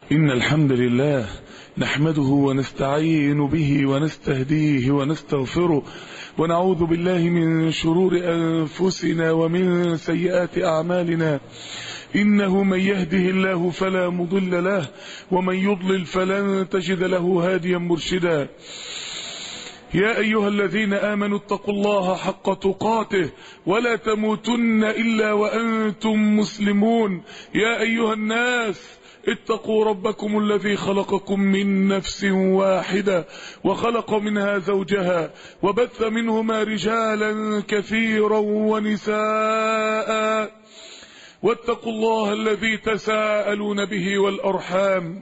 إن الحمد لله نحمده ونستعين به ونستهديه ونستغفره ونعوذ بالله من شرور أنفسنا ومن سيئات أعمالنا إنه من يهده الله فلا مضل له ومن يضلل فلن تجد له هاديا مرشدا يا أيها الذين آمنوا اتقوا الله حق تقاته ولا تموتن إلا وأنتم مسلمون يا أيها الناس اتقوا ربكم الذي خلقكم من نفس واحدة وخلق منها زوجها وبث منهما رجالا كثيرا ونساء واتقوا الله الذي تساءلون به والأرحام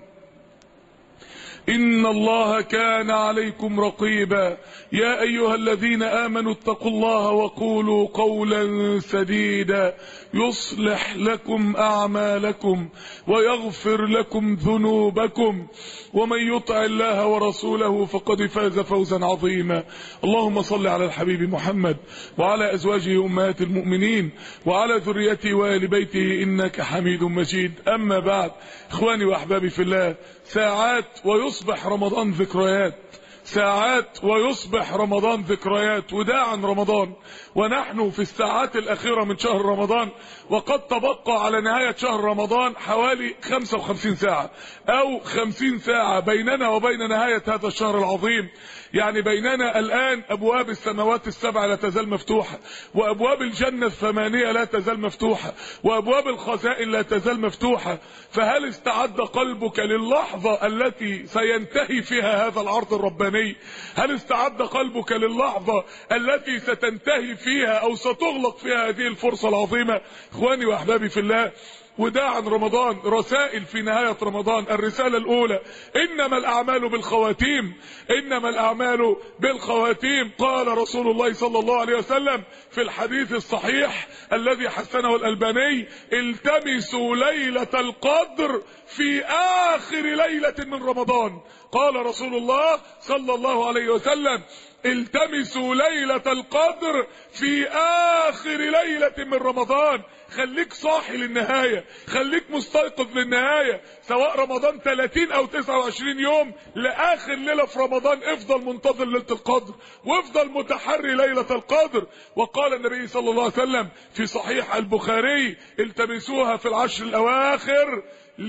إن الله كان عليكم رقيبا يا أيها الذين آمنوا اتقوا الله وقولوا قولا سديدا يصلح لكم أعمالكم ويغفر لكم ذنوبكم ومن يطع الله ورسوله فقد فاز فوزا عظيما اللهم صل على الحبيب محمد وعلى أزواجه أمهات المؤمنين وعلى ذريته وآل بيته إنك حميد مجيد أما بعد إخواني وأحبابي في الله ساعات ويصبح رمضان ذكريات ساعات ويصبح رمضان ذكريات وداعا رمضان ونحن في الساعات الأخيرة من شهر رمضان وقد تبقى على نهاية شهر رمضان حوالي 55 ساعة أو 50 ساعة بيننا وبين نهاية هذا الشهر العظيم يعني بيننا الآن أبواب السماوات السبع لا تزال مفتوحة وأبواب الجنة الثمانية لا تزال مفتوحة وأبواب الخزائن لا تزال مفتوحة فهل استعد قلبك للحظة التي سينتهي فيها هذا العرض الرباني هل استعد قلبك للحظة التي ستنتهي فيها أو ستغلق فيها هذه الفرصة العظيمة إخواني وأحبابي في الله وداعا رمضان رسائل في نهاية رمضان الرسالة الأولى إنما الأعمال بالخواتيم إنما الأعمال بالخواتيم قال رسول الله صلى الله عليه وسلم في الحديث الصحيح الذي حسنه الألباني التمسوا ليلة القدر في آخر ليلة من رمضان قال رسول الله صلى الله عليه وسلم التمسوا ليلة القدر في آخر ليلة من رمضان خليك صاحي للنهاية خليك مستيقظ للنهاية سواء رمضان 30 او 29 يوم لاخر ليلة في رمضان افضل منتظر ليلة القدر وافضل متحري ليلة القدر وقال النبي صلى الله عليه وسلم في صحيح البخاري التمسوها في العشر الاواخر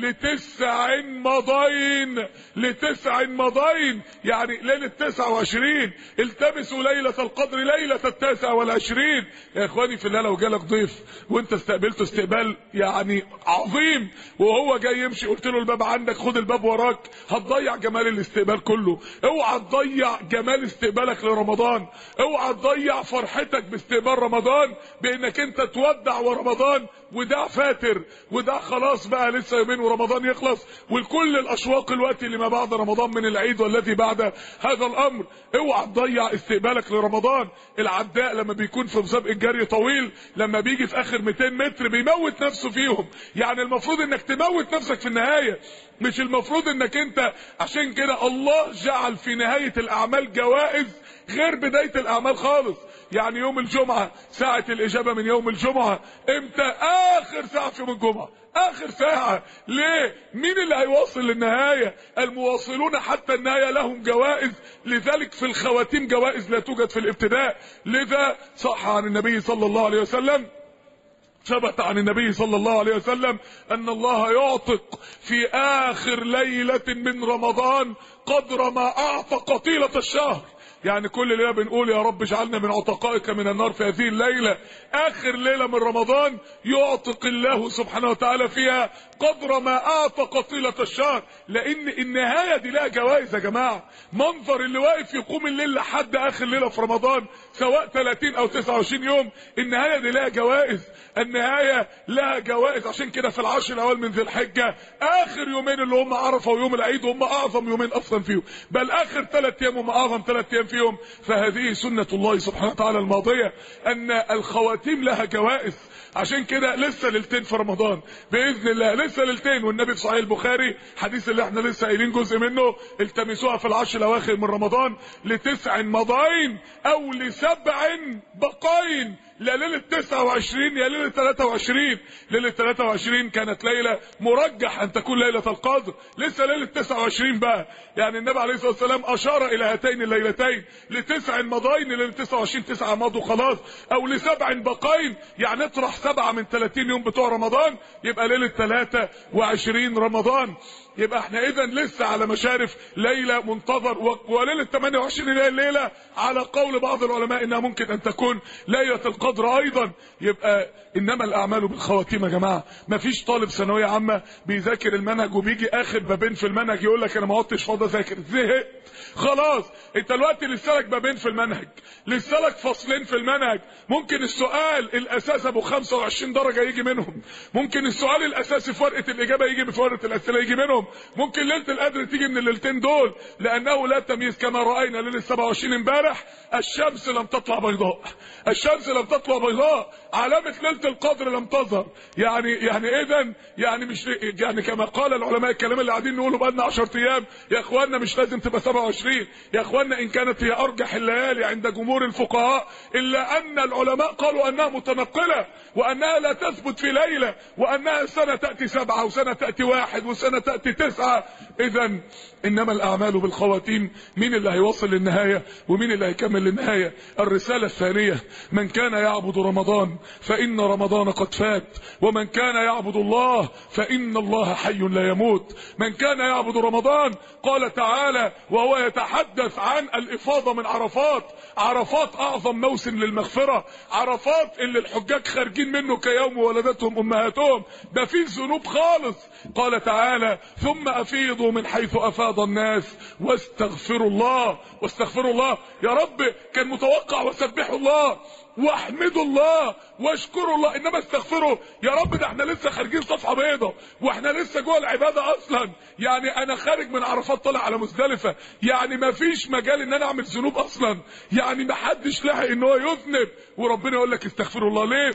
لتسع مضين لتسع مضين يعني ليلة تسعة وعشرين التمسوا ليلة القدر ليلة التاسع والعشرين يا اخواني في الله لو جالك ضيف وانت استقبلته استقبال يعني عظيم وهو جاي يمشي قلت له الباب عندك خد الباب وراك هتضيع جمال الاستقبال كله اوعى تضيع جمال استقبالك لرمضان اوعى تضيع فرحتك باستقبال رمضان بانك انت تودع ورمضان ودع فاتر ودع خلاص بقى لسه يومين ورمضان يخلص والكل الاشواق الوقت اللي ما بعد رمضان من العيد والذي بعد هذا الامر اوعى تضيع استقبالك لرمضان العداء لما بيكون في مسابقه جري طويل لما بيجي في اخر 200 متر بيموت نفسه فيهم يعني المفروض انك تموت نفسك في النهايه مش المفروض انك انت عشان كده الله جعل في نهايه الاعمال جوائز غير بدايه الاعمال خالص يعني يوم الجمعة ساعة الإجابة من يوم الجمعة امتى آخر ساعة في يوم الجمعة آخر ساعة ليه مين اللي هيوصل للنهاية المواصلون حتى النهاية لهم جوائز لذلك في الخواتيم جوائز لا توجد في الابتداء لذا صح عن النبي صلى الله عليه وسلم ثبت عن النبي صلى الله عليه وسلم ان الله يعتق في اخر ليلة من رمضان قدر ما اعطى قطيلة الشهر يعني كل ليله بنقول يا رب اجعلنا من عتقائك من النار في هذه الليله اخر ليله من رمضان يعتق الله سبحانه وتعالى فيها قدر ما اعطى قطيله الشهر لان النهايه دي لها جوائز يا جماعه منظر اللي واقف يقوم الليل لحد اخر ليله في رمضان سواء 30 او 29 يوم النهايه دي لها جوائز النهايه لها جوائز عشان كده في العشر الاول من ذي الحجه اخر يومين اللي هم عرفه ويوم العيد هم اعظم يومين اصلا فيهم بل اخر ثلاث ايام هم اعظم ثلاث ايام فيهم فهذه سنة الله سبحانه وتعالى الماضية ان الخواتيم لها جوائز عشان كده لسه ليلتين في رمضان باذن الله لسه ليلتين والنبي في صحيح البخاري حديث اللي احنا لسه قايلين جزء منه التمسوها في العشر الاواخر من رمضان لتسع مضاين او لسبع بقاين لا ليله 29 يا ليله 23 ليله 23 كانت ليله مرجح ان تكون ليله القدر لسه ليله 29 بقى يعني النبي عليه الصلاه والسلام اشار الى هاتين الليلتين لتسع مضاين ليله 29 تسعه مضوا خلاص او لسبع بقين يعني اطرح سبعه من 30 يوم بتوع رمضان يبقى ليله 23 رمضان يبقى احنا اذا لسه على مشارف ليله منتظر و- وليله 28 هي الليله على قول بعض العلماء انها ممكن ان تكون ليله القدر ايضا يبقى انما الاعمال بالخواتيم يا جماعه مفيش طالب ثانويه عامه بيذاكر المنهج وبيجي اخر بابين في المنهج يقول لك انا ما عدتش فاضي اذاكر زهقت خلاص انت دلوقتي لسه لك بابين في المنهج لسه لك فصلين في المنهج ممكن السؤال الاساس ابو 25 درجه يجي منهم ممكن السؤال الاساسي في ورقه الاجابه يجي في ورقه الاسئله يجي منهم ممكن ليله القدر تيجي من الليلتين دول لانه لا تمييز كما راينا ليله 27 امبارح الشمس لم تطلع بيضاء الشمس لم تطلع بيضاء علامه ليله القدر لم تظهر يعني يعني اذا يعني مش يعني كما قال العلماء الكلام اللي قاعدين نقوله بقالنا 10 ايام يا اخواننا مش لازم تبقى 27 يا اخواننا ان كانت هي ارجح الليالي عند جمهور الفقهاء الا ان العلماء قالوا انها متنقله وانها لا تثبت في ليله وانها سنه تاتي سبعه وسنه تاتي واحد وسنه تاتي تسعه اذا انما الاعمال بالخواتيم مين اللي هيوصل للنهايه ومين اللي هيكمل للنهايه الرساله الثانيه من كان يعبد رمضان فان رمضان قد فات ومن كان يعبد الله فان الله حي لا يموت من كان يعبد رمضان قال تعالى وهو يتحدث عن الافاضه من عرفات عرفات اعظم موسم للمغفره عرفات اللي الحجاج خارجين منه كيوم ولدتهم امهاتهم ده فيه ذنوب خالص قال تعالى ثم افيضوا من حيث افاض الناس واستغفروا الله واستغفروا الله يا رب كان متوقع وسبحوا الله واحمدوا الله واشكروا الله انما استغفروا يا رب ده احنا لسه خارجين صفحه بيضة واحنا لسه جوه العباده اصلا يعني انا خارج من عرفات طالع على مزدلفه يعني ما فيش مجال ان انا اعمل ذنوب اصلا يعني ما حدش لحق ان هو يذنب وربنا يقول لك استغفروا الله ليه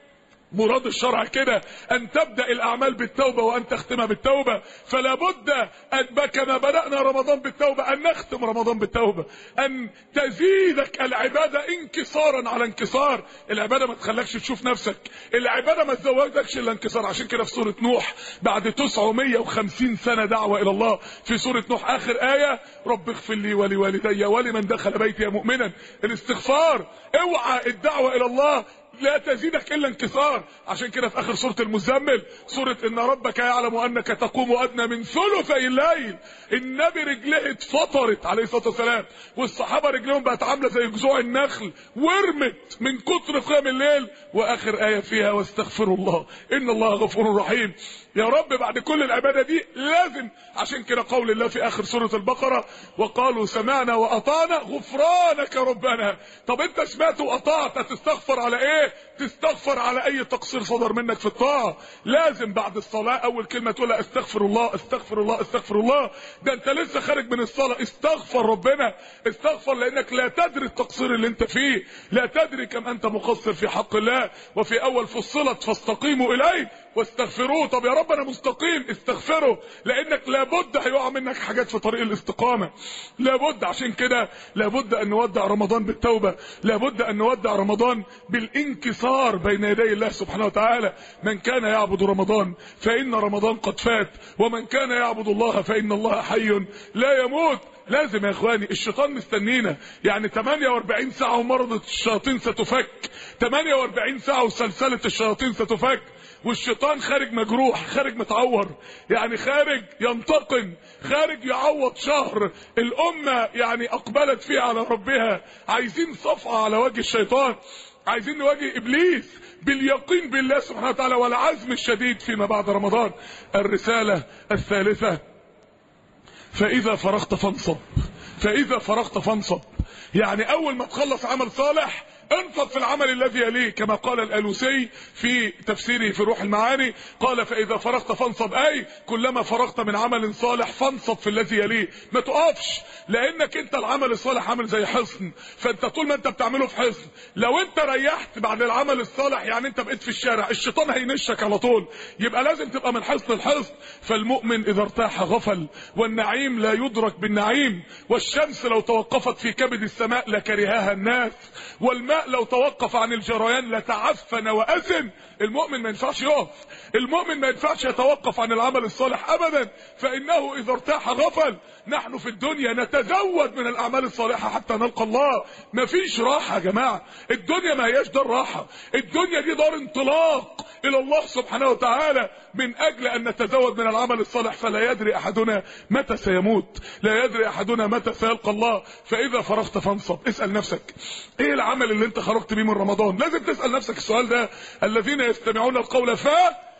مراد الشرع كده ان تبدا الاعمال بالتوبه وان تختمها بالتوبه فلا بد ان كما بدانا رمضان بالتوبه ان نختم رمضان بالتوبه ان تزيدك العباده انكسارا على انكسار العباده ما تخلكش تشوف نفسك العباده ما تزودكش الا انكسار عشان كده في سوره نوح بعد 950 سنه دعوه الى الله في سوره نوح اخر ايه رب اغفر لي ولوالدي ولمن دخل بيتي مؤمنا الاستغفار اوعى الدعوه الى الله لا تزيدك الا انكسار عشان كده في اخر سوره المزمل سوره ان ربك يعلم انك تقوم ادنى من ثلثي الليل النبي رجليه اتفطرت عليه الصلاه والسلام والصحابه رجليهم بقت عامله زي جذوع النخل ورمت من كتر قيام الليل واخر ايه فيها واستغفروا الله ان الله غفور رحيم يا رب بعد كل العباده دي لازم عشان كده قول الله في اخر سوره البقره وقالوا سمعنا واطعنا غفرانك ربنا طب انت سمعت وقطعت تستغفر على ايه تستغفر على اي تقصير صدر منك في الطاعه لازم بعد الصلاه اول كلمه تقولها استغفر الله استغفر الله استغفر الله ده انت لسه خارج من الصلاه استغفر ربنا استغفر لانك لا تدري التقصير اللي انت فيه لا تدري كم انت مقصر في حق الله وفي اول فصلت فاستقيموا اليه واستغفروه طب يا رب انا مستقيم استغفره لانك لابد هيقع منك حاجات في طريق الاستقامه لابد عشان كده لابد ان نودع رمضان بالتوبه لابد ان نودع رمضان بالانكسار بين يدي الله سبحانه وتعالى من كان يعبد رمضان فان رمضان قد فات ومن كان يعبد الله فان الله حي لا يموت لازم يا اخواني الشيطان مستنينا يعني 48 ساعه ومرضة الشياطين ستفك 48 ساعه وسلسله الشياطين ستفك والشيطان خارج مجروح خارج متعور يعني خارج ينتقم خارج يعوض شهر الامه يعني اقبلت فيه على ربها عايزين صفعه على وجه الشيطان عايزين نواجه ابليس باليقين بالله سبحانه وتعالى والعزم الشديد فيما بعد رمضان الرساله الثالثه فاذا فرغت فانصب فاذا فرغت فانصب يعني اول ما تخلص عمل صالح انفض في العمل الذي يليه كما قال الالوسي في تفسيره في روح المعاني قال فاذا فرغت فانصب اي كلما فرغت من عمل صالح فانصب في الذي يليه ما تقفش لانك انت العمل الصالح عامل زي حصن فانت طول ما انت بتعمله في حصن لو انت ريحت بعد العمل الصالح يعني انت بقيت في الشارع الشيطان هينشك على طول يبقى لازم تبقى من حصن لحصن فالمؤمن اذا ارتاح غفل والنعيم لا يدرك بالنعيم والشمس لو توقفت في كبد السماء لكرهها الناس والماء الماء لو توقف عن الجريان لتعفن واثم المؤمن ما ينفعش يقف المؤمن ما ينفعش يتوقف عن العمل الصالح ابدا فانه اذا ارتاح غفل نحن في الدنيا نتزود من الاعمال الصالحه حتى نلقى الله مفيش راحه يا جماعه الدنيا ما هياش دار راحه الدنيا دي دار انطلاق الى الله سبحانه وتعالى من اجل ان نتزود من العمل الصالح فلا يدري احدنا متى سيموت لا يدري احدنا متى سيلقى الله فاذا فرغت فانصب اسال نفسك ايه العمل اللي انت خرجت بيه من رمضان لازم تسال نفسك السؤال ده الذين يستمعون القول ف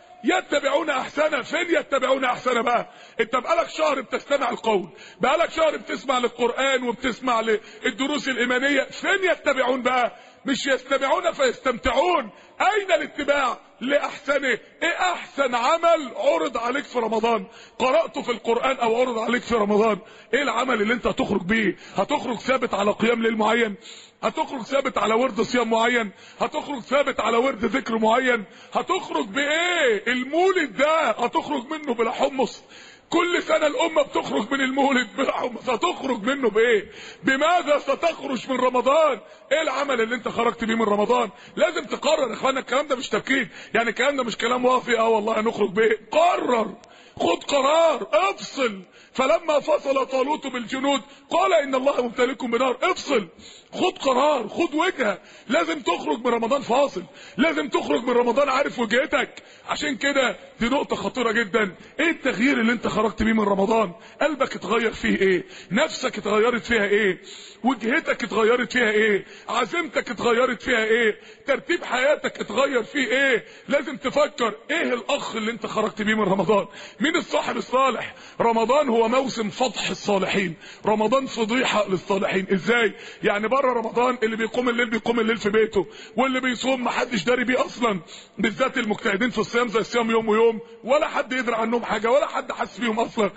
يتبعون احسنه فين يتبعون احسنه بقى انت بقالك شهر بتستمع القول بقالك شهر بتسمع للقران وبتسمع للدروس الايمانيه فين يتبعون بقى مش يستمعون فيستمتعون اين الاتباع لاحسنه ايه احسن عمل عرض عليك في رمضان قرأته في القرآن او عرض عليك في رمضان ايه العمل اللي انت هتخرج بيه هتخرج ثابت على قيام ليل معين هتخرج ثابت على ورد صيام معين هتخرج ثابت على ورد ذكر معين هتخرج بايه المولد ده هتخرج منه بلا حمص كل سنة الأمة بتخرج من المولد بلا حمص هتخرج منه بإيه؟ بماذا ستخرج من رمضان؟ إيه العمل اللي أنت خرجت بيه من رمضان؟ لازم تقرر يا إخوانا الكلام ده مش تفكير، يعني الكلام ده مش كلام وافي أه والله هنخرج بإيه؟ قرر خد قرار افصل فلما فصل طالوت بالجنود قال ان الله مبتليكم بنار افصل خد قرار خد وجهه لازم تخرج من رمضان فاصل لازم تخرج من رمضان عارف وجهتك عشان كده دي نقطة خطيرة جدا ايه التغيير اللي انت خرجت بيه من رمضان قلبك اتغير فيه ايه نفسك اتغيرت فيها ايه وجهتك اتغيرت فيها ايه عزيمتك اتغيرت فيها ايه ترتيب حياتك اتغير فيه ايه لازم تفكر ايه الاخ اللي انت خرجت بيه من رمضان مين الصاحب الصالح رمضان هو موسم فضح الصالحين رمضان فضيحة للصالحين ازاي يعني بره رمضان اللي بيقوم الليل بيقوم الليل في بيته واللي بيصوم محدش داري بيه اصلا بالذات المجتهدين في الصيام زي الصيام يوم ويوم ولا حد يدري عنهم حاجة ولا حد حس بيهم اصلا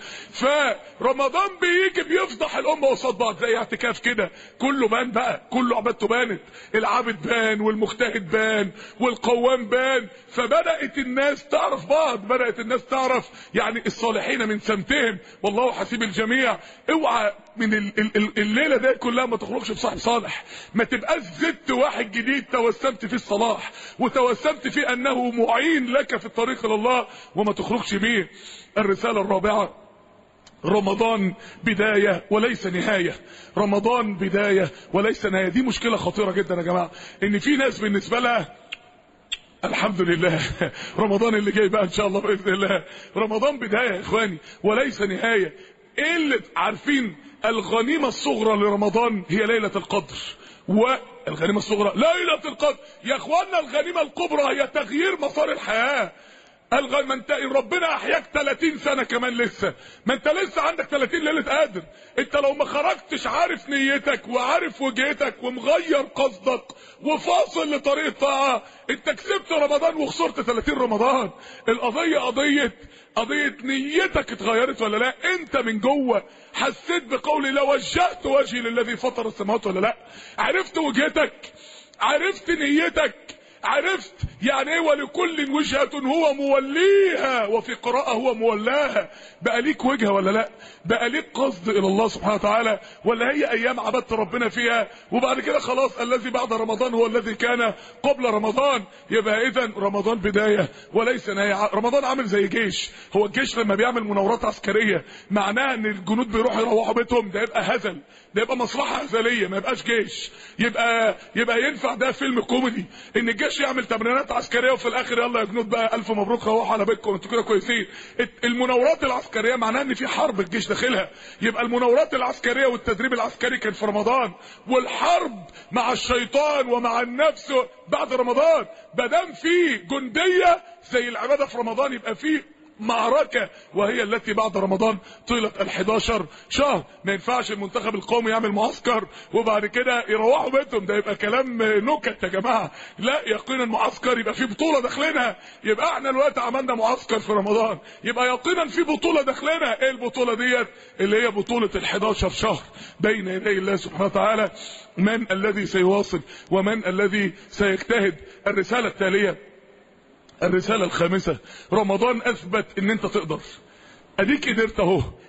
فرمضان بيجي بيفضح الامة قصاد بعض زي اعتكاف كده كله بان بقى كله عبادته بانت العابد بان والمجتهد بان والقوام بان فبدأت الناس تعرف بعض بدأت الناس تعرف يعني الصالحين من سمتهم والله حسيب الجميع اوعى من ال ال ال الليله دي كلها ما تخرجش بصاحب صالح ما تبقاش زدت واحد جديد توسمت فيه الصلاح وتوسمت فيه انه معين لك في الطريق الى الله وما تخرجش بيه الرساله الرابعه رمضان بداية وليس نهاية رمضان بداية وليس نهاية دي مشكلة خطيرة جدا يا جماعة ان في ناس بالنسبة لها الحمد لله رمضان اللي جاي بقى ان شاء الله باذن الله رمضان بدايه يا اخواني وليس نهايه ايه اللي عارفين الغنيمه الصغرى لرمضان هي ليله القدر والغنيمه الصغرى ليله القدر يا اخوانا الغنيمه الكبرى هي تغيير مسار الحياه الغى ما انت ربنا احياك 30 سنه كمان لسه ما انت لسه عندك 30 ليله قادر انت لو ما خرجتش عارف نيتك وعارف وجهتك ومغير قصدك وفاصل لطريق الطاعه انت كسبت رمضان وخسرت 30 رمضان القضيه قضيه قضيه نيتك اتغيرت ولا لا انت من جوه حسيت بقولي لو وجهت وجهي للذي فطر السماوات ولا لا عرفت وجهتك عرفت نيتك عرفت يعني ايه ولكل وجهة هو موليها وفي قراءة هو مولاها بقى ليك وجهة ولا لا بقى ليك قصد الى الله سبحانه وتعالى ولا هي ايام عبدت ربنا فيها وبعد كده خلاص الذي بعد رمضان هو الذي كان قبل رمضان يبقى اذا رمضان بداية وليس نهاية رمضان عامل زي جيش هو الجيش لما بيعمل مناورات عسكرية معناها ان الجنود بيروحوا يروحوا بيتهم ده يبقى هزل ده يبقى مصلحة هزلية ما يبقاش جيش يبقى يبقى ينفع ده فيلم كوميدي ان الجيش يعمل تمرينات عسكريه وفي الاخر يلا يا جنود بقى الف مبروك روحوا على بيتكم انتوا كده كويسين المناورات العسكريه معناها ان في حرب الجيش داخلها يبقى المناورات العسكريه والتدريب العسكري كان في رمضان والحرب مع الشيطان ومع النفس بعد رمضان بدام في جنديه زي العباده في رمضان يبقى في معركة وهي التي بعد رمضان طيلة ال11 شهر ما ينفعش المنتخب القومي يعمل معسكر وبعد كده يروحوا بيتهم ده يبقى كلام نكت يا جماعة لا يقينا معسكر يبقى في بطولة داخلنا يبقى احنا الوقت عملنا معسكر في رمضان يبقى يقينا في بطولة داخلنا ايه البطولة ديت اللي هي بطولة ال11 شهر بين يدي الله سبحانه وتعالى من الذي سيواصل ومن الذي سيجتهد الرسالة التالية الرسالة الخامسة رمضان اثبت ان انت تقدر اديك قدرت اهو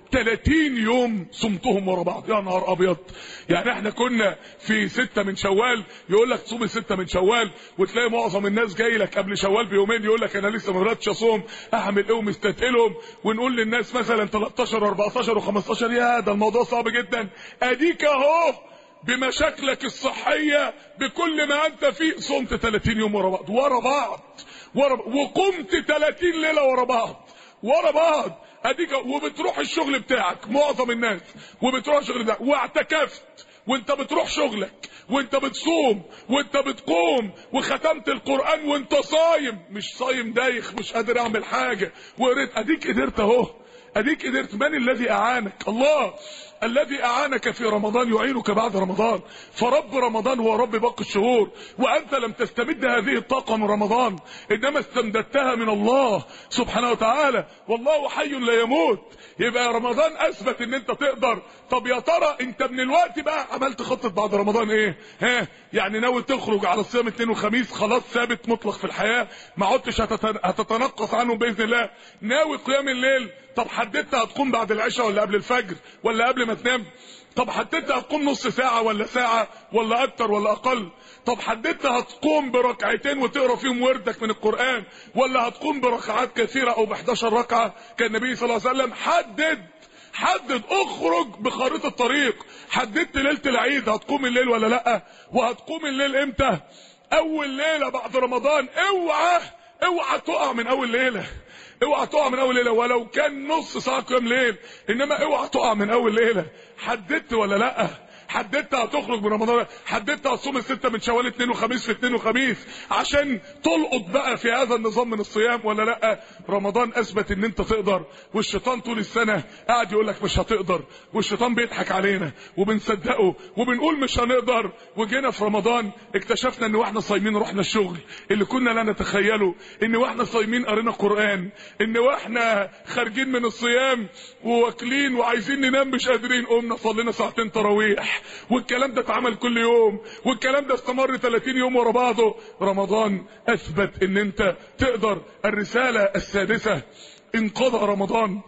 30 يوم صمتهم ورا بعض يا نهار ابيض يعني احنا كنا في ستة من شوال يقول لك صوم ستة من شوال وتلاقي معظم الناس جاي لك قبل شوال بيومين يقول لك انا لسه ما بداتش اصوم اعمل ايه ومستثقلهم ونقول للناس مثلا 13 14 و15 يا ده الموضوع صعب جدا اديك اهو بمشاكلك الصحية بكل ما انت فيه صمت 30 يوم ورا بعض ورا بعض ورا بعض. وقمت 30 ليلة ورا بعض ورا بعض اديك وبتروح الشغل بتاعك معظم الناس وبتروح الشغل بتاعك واعتكفت وانت بتروح شغلك وانت بتصوم وانت بتقوم وختمت القرآن وانت صايم مش صايم دايخ مش قادر اعمل حاجة وقريت اديك قدرت اهو اديك قدرت من الذي اعانك الله الذي اعانك في رمضان يعينك بعد رمضان فرب رمضان هو رب باقي الشهور وانت لم تستمد هذه الطاقة من رمضان انما استمددتها من الله سبحانه وتعالى والله حي لا يموت يبقى رمضان اثبت ان انت تقدر طب يا ترى انت من الوقت بقى عملت خطة بعد رمضان ايه ها يعني ناوي تخرج على الصيام اثنين وخميس خلاص ثابت مطلق في الحياة ما عدتش هتتن- هتتنقص عنه باذن الله ناوي قيام الليل طب حددت هتقوم بعد العشاء ولا قبل الفجر ولا قبل ما تنام طب حددت هتقوم نص ساعة ولا ساعة ولا اكتر ولا اقل طب حددت هتقوم بركعتين وتقرا فيهم وردك من القرآن ولا هتقوم بركعات كثيرة او ب 11 ركعة كان النبي صلى الله عليه وسلم حدد حدد اخرج بخريطة الطريق حددت ليلة العيد هتقوم الليل ولا لا وهتقوم الليل امتى اول ليلة بعد رمضان اوعى اوعى تقع من اول ليلة اوعى تقع من اول ليله ولو كان نص ساعه قيام ليل انما اوعى تقع من اول ليله حددت ولا لا حددت هتخرج من رمضان حددت هتصوم الستة من شوال اثنين وخميس في اثنين وخميس عشان تلقط بقى في هذا النظام من الصيام ولا لا رمضان اثبت ان انت تقدر والشيطان طول السنة قاعد يقول لك مش هتقدر والشيطان بيضحك علينا وبنصدقه وبنقول مش هنقدر وجينا في رمضان اكتشفنا ان واحنا صايمين رحنا الشغل اللي كنا لا نتخيله ان واحنا صايمين قرينا قرآن ان واحنا خارجين من الصيام وواكلين وعايزين ننام مش قادرين قمنا صلينا ساعتين تراويح والكلام ده اتعمل كل يوم والكلام ده استمر 30 يوم ورا بعضه رمضان اثبت ان انت تقدر الرسالة السادسة انقضى رمضان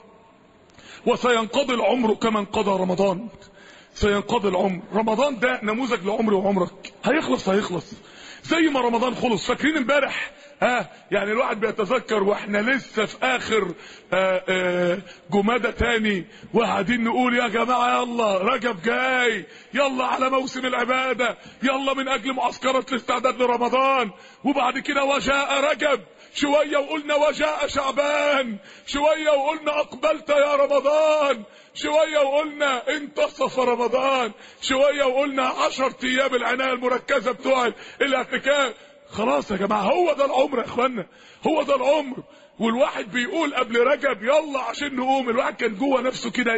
وسينقضي العمر كما انقضى رمضان سينقضي العمر رمضان ده نموذج لعمري وعمرك هيخلص هيخلص زي ما رمضان خلص فاكرين امبارح ها يعني الواحد بيتذكر واحنا لسه في اخر آآ آآ جمادة تاني وقاعدين نقول يا جماعة يلا رجب جاي يلا على موسم العبادة يلا من اجل معسكرة الاستعداد لرمضان وبعد كده وجاء رجب شوية وقلنا وجاء شعبان شوية وقلنا اقبلت يا رمضان شوية وقلنا انتصف رمضان شوية وقلنا عشر ايام العناية المركزة بتوع الاعتكاف خلاص يا جماعة هو ده العمر يا اخوانا هو ده العمر والواحد بيقول قبل رجب يلا عشان نقوم الواحد كان جوه نفسه كده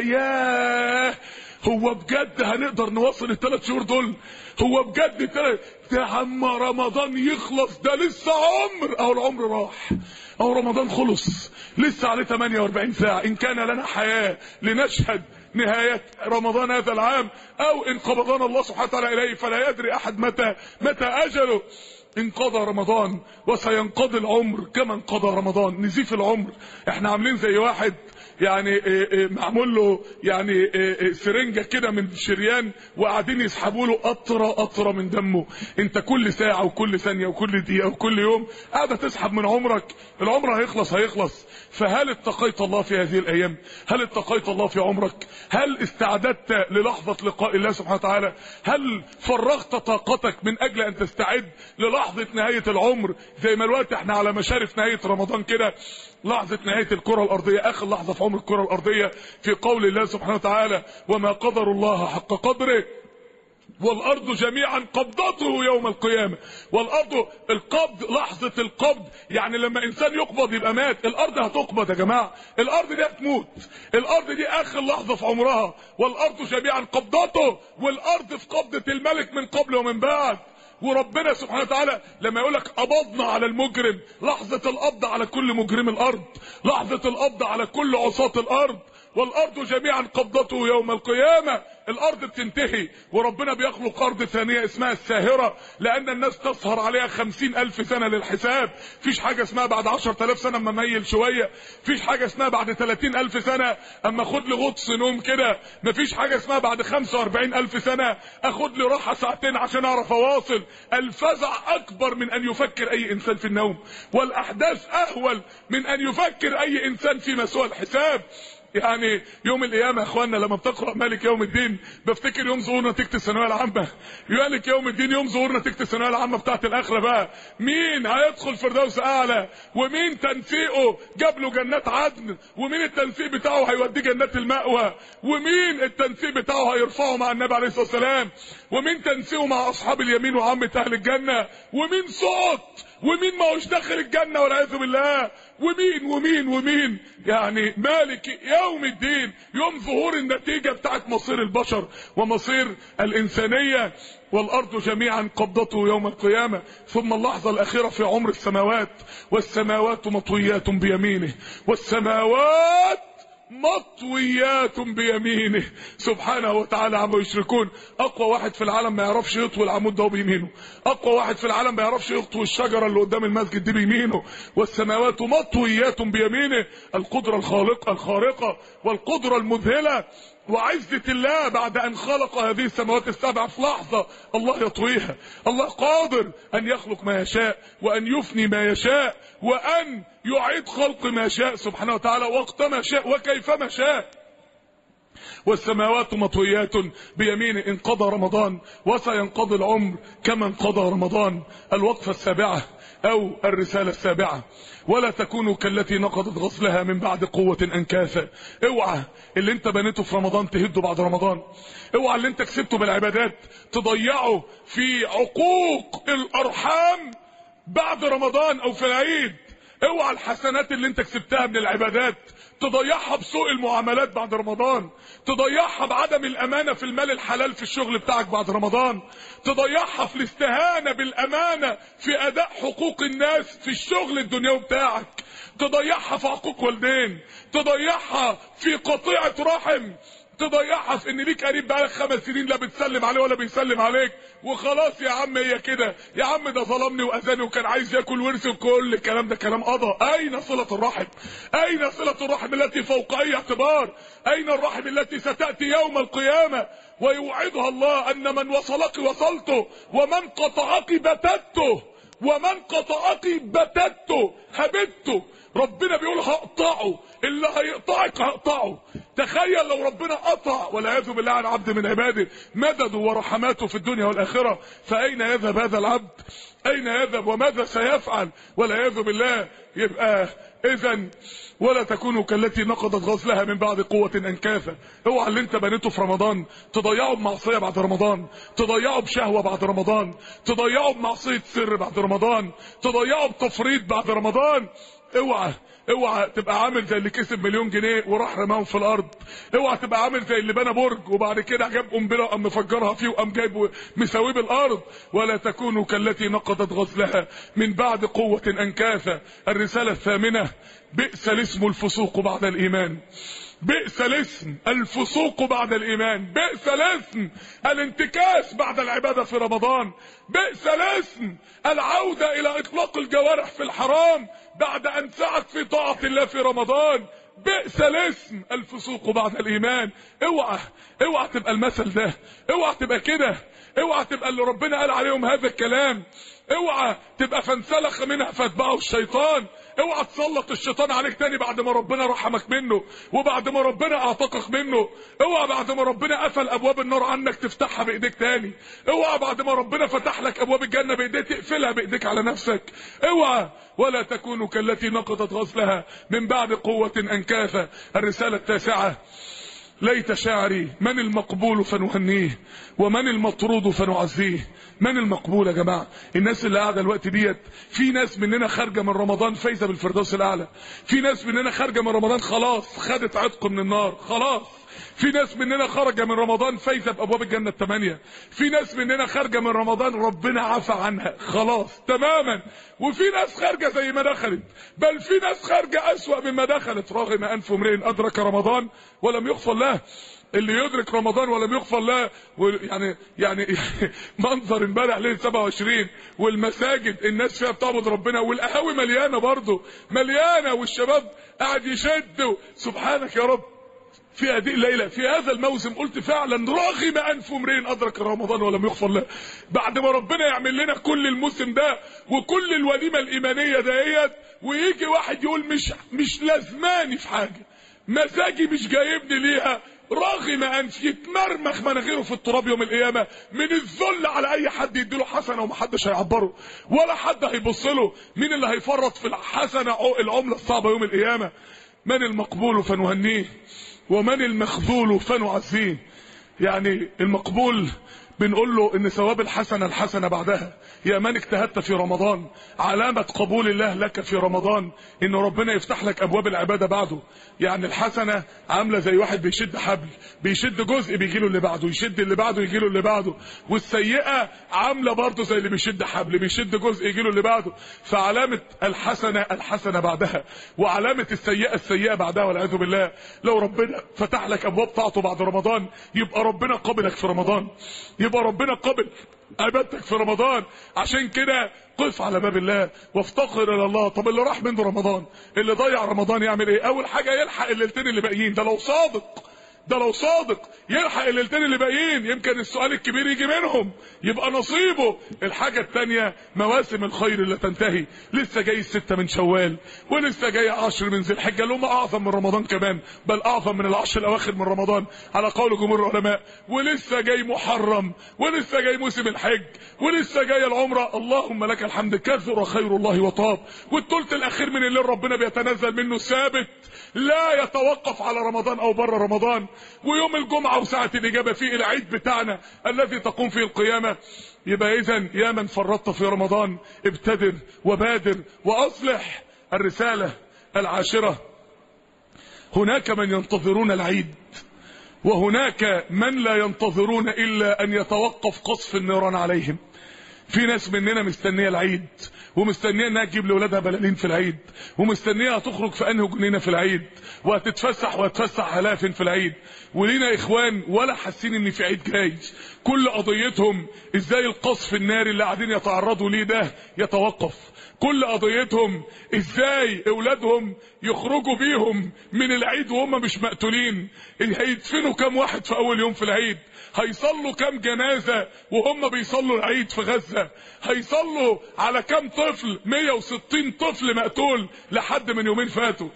ياه هو بجد هنقدر نوصل الثلاث شهور دول هو بجد التلات ده عم رمضان يخلص ده لسه عمر اهو العمر راح اهو رمضان خلص لسه عليه 48 ساعة ان كان لنا حياة لنشهد نهاية رمضان هذا العام او ان قبضنا الله سبحانه وتعالى اليه فلا يدري احد متى متى اجله انقضى رمضان وسينقضي العمر كما انقضى رمضان نزيف العمر احنا عاملين زي واحد يعني إيه إيه معمول له يعني إيه سرنجه كده من شريان وقاعدين يسحبوا له قطره قطره من دمه انت كل ساعه وكل ثانيه وكل دقيقه وكل يوم قاعده تسحب من عمرك العمر هيخلص هيخلص فهل اتقيت الله في هذه الايام هل اتقيت الله في عمرك هل استعددت للحظه لقاء الله سبحانه وتعالى هل فرغت طاقتك من اجل ان تستعد للحظه نهايه العمر زي ما الوقت احنا على مشارف نهايه رمضان كده لحظة نهاية الكرة الأرضية آخر لحظة في عمر الكرة الأرضية في قول الله سبحانه وتعالى وما قدر الله حق قدره والأرض جميعا قبضته يوم القيامة والأرض القبض لحظة القبض يعني لما إنسان يقبض يبقى مات الأرض هتقبض يا جماعة الأرض دي هتموت الأرض دي آخر لحظة في عمرها والأرض جميعا قبضته والأرض في قبضة الملك من قبل ومن بعد وربنا سبحانه وتعالى لما يقول لك قبضنا على المجرم لحظة القبض على كل مجرم الأرض لحظة القبض على كل عصاة الأرض والارض جميعا قبضته يوم القيامة الارض بتنتهي وربنا بيخلق ارض ثانية اسمها الساهرة لان الناس تسهر عليها خمسين الف سنة للحساب فيش حاجة اسمها بعد عشر تلاف سنة اما ميل شوية فيش حاجة اسمها بعد تلاتين الف سنة اما خد لي غطس نوم كده مفيش حاجة اسمها بعد خمسة واربعين الف سنة اخد لي راحة ساعتين عشان اعرف اواصل الفزع اكبر من ان يفكر اي انسان في النوم والاحداث اهول من ان يفكر اي انسان في مسوى الحساب يعني يوم القيامة يا اخوانا لما بتقرأ مالك يوم الدين بفتكر يوم ظهور نتيجة الثانوية العامة مالك يوم الدين يوم ظهور نتيجة الثانوية العامة بتاعت الاخرة بقى مين هيدخل فردوس اعلى ومين تنسيقه جاب له جنات عدن ومين التنسيق بتاعه هيوديه جنات المأوى ومين التنسيق بتاعه هيرفعه مع النبي عليه الصلاة والسلام ومين تنسيقه مع اصحاب اليمين وعامة اهل الجنة ومين صوت ومين ما هوش داخل الجنة والعياذ بالله ومين ومين ومين يعني مالك يوم الدين يوم ظهور النتيجة بتاعت مصير البشر ومصير الإنسانية والأرض جميعا قبضته يوم القيامة ثم اللحظة الأخيرة في عمر السماوات والسماوات مطويات بيمينه والسماوات مطويات بيمينه سبحانه وتعالى عما يشركون اقوى واحد في العالم ما يعرفش يطوي العمود ده بيمينه اقوى واحد في العالم ما يعرفش يطوي الشجره اللي قدام المسجد دي بيمينه والسماوات مطويات بيمينه القدره الخالقه الخارقه والقدره المذهله وعزة الله بعد ان خلق هذه السماوات السبع في لحظة الله يطويها الله قادر ان يخلق ما يشاء وان يفني ما يشاء وان يعيد خلق ما شاء سبحانه وتعالى وقت ما شاء وكيفما شاء والسماوات مطويات بيمينه انقضى رمضان وسينقضي العمر كما انقضى رمضان الوقفة السابعة او الرسالة السابعة ولا تكونوا كالتي نقضت غسلها من بعد قوة انكاثا اوعى اللي انت بنيته في رمضان تهده بعد رمضان اوعى اللي انت كسبته بالعبادات تضيعه في عقوق الارحام بعد رمضان او في العيد اوعى الحسنات اللي انت كسبتها من العبادات تضيعها بسوء المعاملات بعد رمضان تضيعها بعدم الامانه في المال الحلال في الشغل بتاعك بعد رمضان تضيعها في الاستهانه بالامانه في اداء حقوق الناس في الشغل الدنيوي بتاعك تضيعها في حقوق والدين تضيعها في قطيعه رحم تضيعها في ان ليك قريب بقالك خمس سنين لا بتسلم عليه ولا بيسلم عليك وخلاص يا عم هي كده يا عم ده ظلمني واذاني وكان عايز ياكل ورثي وكل الكلام ده كلام قضى اين صله الرحم اين صله الرحم التي فوق اي اعتبار اين الرحم التي ستاتي يوم القيامه ويوعدها الله ان من وصلك وصلته ومن قطعك بتته ومن قطعك بتته هبته ربنا بيقول هقطعه اللي هيقطعك هقطعه تخيل لو ربنا قطع والعياذ بالله عن عبد من عباده مدده ورحماته في الدنيا والاخره فاين يذهب هذا العبد اين يذهب وماذا سيفعل والعياذ بالله يبقى اذا ولا تكونوا كالتي نقضت غسلها من بعد قوة انكاثا اوعى اللي انت بنيته في رمضان تضيعه بمعصية بعد رمضان تضيعه بشهوة بعد رمضان تضيعه بمعصية سر بعد رمضان تضيعه بتفريط بعد رمضان اوعى اوعى تبقى عامل زي اللي كسب مليون جنيه وراح رماهم في الارض اوعى تبقى عامل زي اللي بنى برج وبعد كده جاب قنبله وقام مفجرها فيه وقام جايب مساويه بالارض ولا تكونوا كالتي نقضت غسلها من بعد قوه انكاثا الرساله الثامنه بئس الاسم الفسوق بعد الايمان بئس الاسم الفسوق بعد الايمان بئس الاسم الانتكاس بعد العباده في رمضان بئس الاسم العوده الى اطلاق الجوارح في الحرام بعد ان سعت في طاعه الله في رمضان بئس الاسم الفسوق بعد الايمان اوعى اوعى تبقى المثل ده اوعى تبقى كده اوعى تبقى اللي ربنا قال عليهم هذا الكلام اوعى تبقى فانسلخ منها فاتبعه الشيطان اوعى تسلط الشيطان عليك تاني بعد ما ربنا رحمك منه وبعد ما ربنا اعتقك منه اوعى بعد ما ربنا قفل ابواب النار عنك تفتحها بايديك تاني اوعى بعد ما ربنا فتح لك ابواب الجنه بايديك تقفلها بايديك على نفسك اوعى ولا تكونوا كالتي نقضت غسلها من بعد قوه انكاثا الرساله التاسعه ليت شعري من المقبول فنهنيه ومن المطرود فنعزيه من المقبول يا جماعة الناس اللي قاعدة الوقت ديت في ناس مننا خارجة من رمضان فايزة بالفردوس الأعلى في ناس مننا خارجة من رمضان خلاص خدت عتق من النار خلاص في ناس مننا خارجة من رمضان فايزة بأبواب الجنة الثمانية في ناس مننا خارجة من رمضان ربنا عفى عنها خلاص تماما وفي ناس خارجة زي ما دخلت بل في ناس خارجة أسوأ مما دخلت رغم أنف امرئ أدرك رمضان ولم يغفر له اللي يدرك رمضان ولم يغفر له يعني يعني منظر امبارح ليله 27 والمساجد الناس فيها بتعبد ربنا والقهاوي مليانه برضه مليانه والشباب قاعد يشد سبحانك يا رب في هذه الليلة في هذا الموسم قلت فعلا رغم أنف امرئ أدرك رمضان ولم يغفر له بعد ما ربنا يعمل لنا كل الموسم ده وكل الوليمة الإيمانية ديت ويجي واحد يقول مش مش لازماني في حاجة مزاجي مش جايبني ليها رغم أنف يتمرمخ مناخيره في التراب يوم القيامة من الذل على أي حد يديله حسنة ومحدش هيعبره ولا حد هيبص له مين اللي هيفرط في الحسنة العملة الصعبة يوم القيامة من المقبول فنهنيه ومن المخذول فنعزيه يعني المقبول بنقول له ان ثواب الحسنة الحسنة بعدها يا من اجتهدت في رمضان علامة قبول الله لك في رمضان ان ربنا يفتح لك ابواب العبادة بعده يعني الحسنة عاملة زي واحد بيشد حبل بيشد جزء بيجي له اللي بعده يشد اللي بعده يجي له اللي بعده والسيئة عاملة برضه زي اللي بيشد حبل بيشد جزء يجي له اللي بعده فعلامة الحسنة الحسنة بعدها وعلامة السيئة السيئة بعدها والعياذ بالله لو ربنا فتح لك ابواب طاعته بعد رمضان يبقى ربنا قبلك في رمضان يبقى ربنا قبل عبادتك في رمضان عشان كده قف على باب الله وافتقر الى الله طب اللي راح منه رمضان اللي ضيع رمضان يعمل ايه اول حاجه يلحق الليلتين اللي باقيين ده لو صادق ده لو صادق يلحق الليلتين اللي باقيين يمكن السؤال الكبير يجي منهم يبقى نصيبه الحاجة التانية مواسم الخير اللي تنتهي لسه جاي الستة من شوال ولسه جاي عشر من ذي الحجة اللي هم اعظم من رمضان كمان بل اعظم من العشر الاواخر من رمضان على قول جمهور العلماء ولسه جاي محرم ولسه جاي موسم الحج ولسه جاي العمرة اللهم لك الحمد كثر خير الله وطاب والثلث الاخير من الليل ربنا بيتنزل منه ثابت لا يتوقف على رمضان او بره رمضان ويوم الجمعة وساعة الإجابة فيه العيد بتاعنا الذي تقوم فيه القيامة يبقى إذا يا من فرطت في رمضان ابتدر وبادر وأصلح الرسالة العاشرة هناك من ينتظرون العيد وهناك من لا ينتظرون إلا أن يتوقف قصف النيران عليهم في ناس مننا مستنيه العيد ومستنيه انها تجيب لاولادها بلالين في العيد ومستنيه تخرج في انهي جنينه في العيد وهتتفسح وهتفسح هلاف في العيد ولينا اخوان ولا حاسين ان في عيد جاي كل قضيتهم ازاي القصف الناري اللي قاعدين يتعرضوا ليه ده يتوقف كل قضيتهم ازاي اولادهم يخرجوا بيهم من العيد وهم مش مقتولين هيدفنوا كام واحد في اول يوم في العيد هيصلوا كام جنازة وهم بيصلوا العيد في غزة هيصلوا على كام طفل 160 طفل مقتول لحد من يومين فاتوا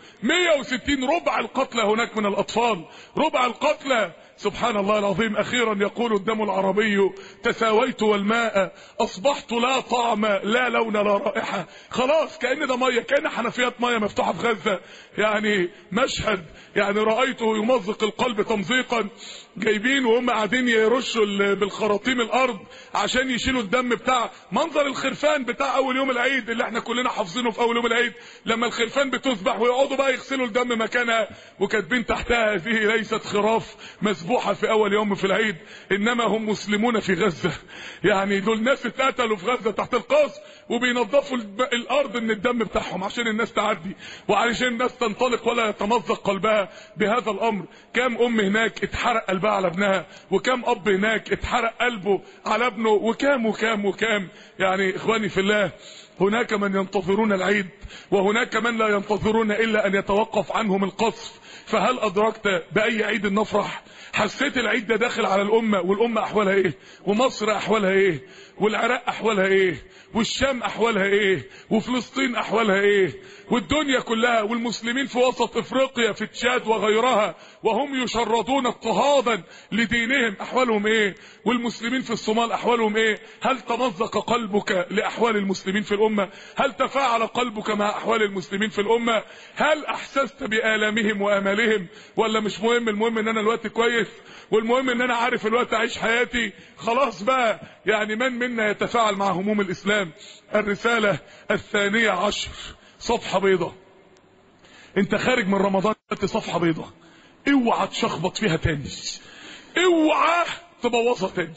160 ربع القتلى هناك من الاطفال ربع القتلى سبحان الله العظيم اخيرا يقول الدم العربي تساويت والماء اصبحت لا طعم لا لون لا رائحة خلاص كأن ده مية كأن حنفيات مية مفتوحة في غزة يعني مشهد يعني رأيته يمزق القلب تمزيقا جايبين وهم قاعدين يرشوا بالخراطيم الارض عشان يشيلوا الدم بتاع منظر الخرفان بتاع اول يوم العيد اللي احنا كلنا حافظينه في اول يوم العيد لما الخرفان بتذبح ويقعدوا بقى يغسلوا الدم مكانها وكاتبين تحتها هذه ليست خراف مسبوحة في اول يوم في العيد انما هم مسلمون في غزة يعني دول ناس اتقتلوا في غزة تحت القاص وبينظفوا الارض من الدم بتاعهم عشان الناس تعدي وعشان الناس تنطلق ولا يتمزق قلبها بهذا الامر كام ام هناك اتحرق قلبها على ابنها وكام اب هناك اتحرق قلبه على ابنه وكام وكام وكام يعني اخواني في الله هناك من ينتظرون العيد وهناك من لا ينتظرون الا ان يتوقف عنهم القصف فهل ادركت باي عيد نفرح حسيت العيد ده داخل على الامه والامه احوالها ايه ومصر احوالها ايه والعراق احوالها ايه والشام احوالها ايه وفلسطين احوالها ايه والدنيا كلها والمسلمين في وسط افريقيا في تشاد وغيرها وهم يشردون اضطهادا لدينهم احوالهم ايه والمسلمين في الصومال احوالهم ايه هل تمزق قلبك لاحوال المسلمين في الامه الامه هل تفاعل قلبك مع احوال المسلمين في الامه هل احسست بالامهم وامالهم ولا مش مهم المهم ان انا الوقت كويس والمهم ان انا عارف الوقت اعيش حياتي خلاص بقى يعني من منا يتفاعل مع هموم الاسلام الرساله الثانيه عشر صفحه بيضاء انت خارج من رمضان صفحه بيضاء اوعى تشخبط فيها تاني اوعى تبوظها تاني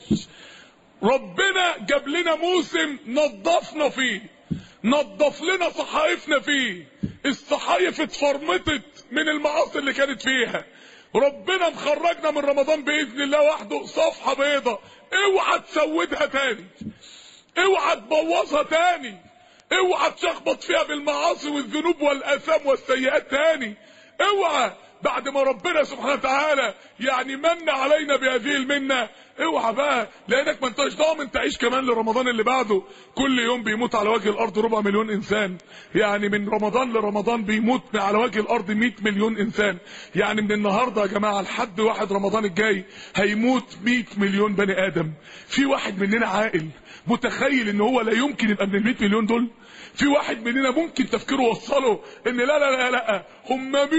ربنا جاب لنا موسم نظفنا فيه نظف لنا صحائفنا فيه الصحائف اتفرمطت من المعاصي اللي كانت فيها ربنا مخرجنا من رمضان باذن الله وحده صفحه بيضة اوعى تسودها تاني اوعى تبوظها تاني اوعى تشخبط فيها بالمعاصي والذنوب والاثام والسيئات تاني اوعى بعد ما ربنا سبحانه وتعالى يعني من علينا بهذه المنه اوعى بقى لانك ما انتش ضامن تعيش كمان لرمضان اللي بعده كل يوم بيموت على وجه الارض ربع مليون انسان يعني من رمضان لرمضان بيموت على وجه الارض 100 مليون انسان يعني من النهارده يا جماعه لحد واحد رمضان الجاي هيموت 100 مليون بني ادم في واحد مننا عاقل متخيل ان هو لا يمكن يبقى من ال 100 مليون دول في واحد مننا ممكن تفكيره وصله ان لا لا لا لا هم 100